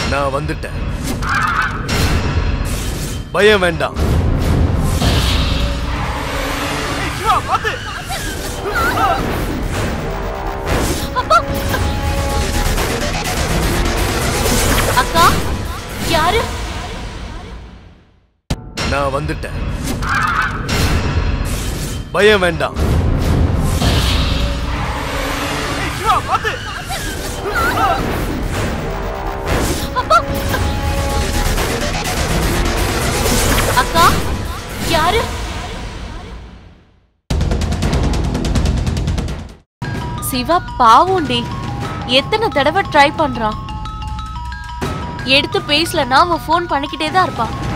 நான் வந்துட்டேன் பயம் வேண்டாம் அக்கா யாரு நான் வந்துட்டேன் பயம் வேண்டாம் அக்கா யாரு சிவா பாவுண்டி எத்தனை தடவை ட்ரை பண்றான் எடுத்து பேசலன்னா அவன் ஃபோன் பண்ணிக்கிட்டே தான் இருப்பான்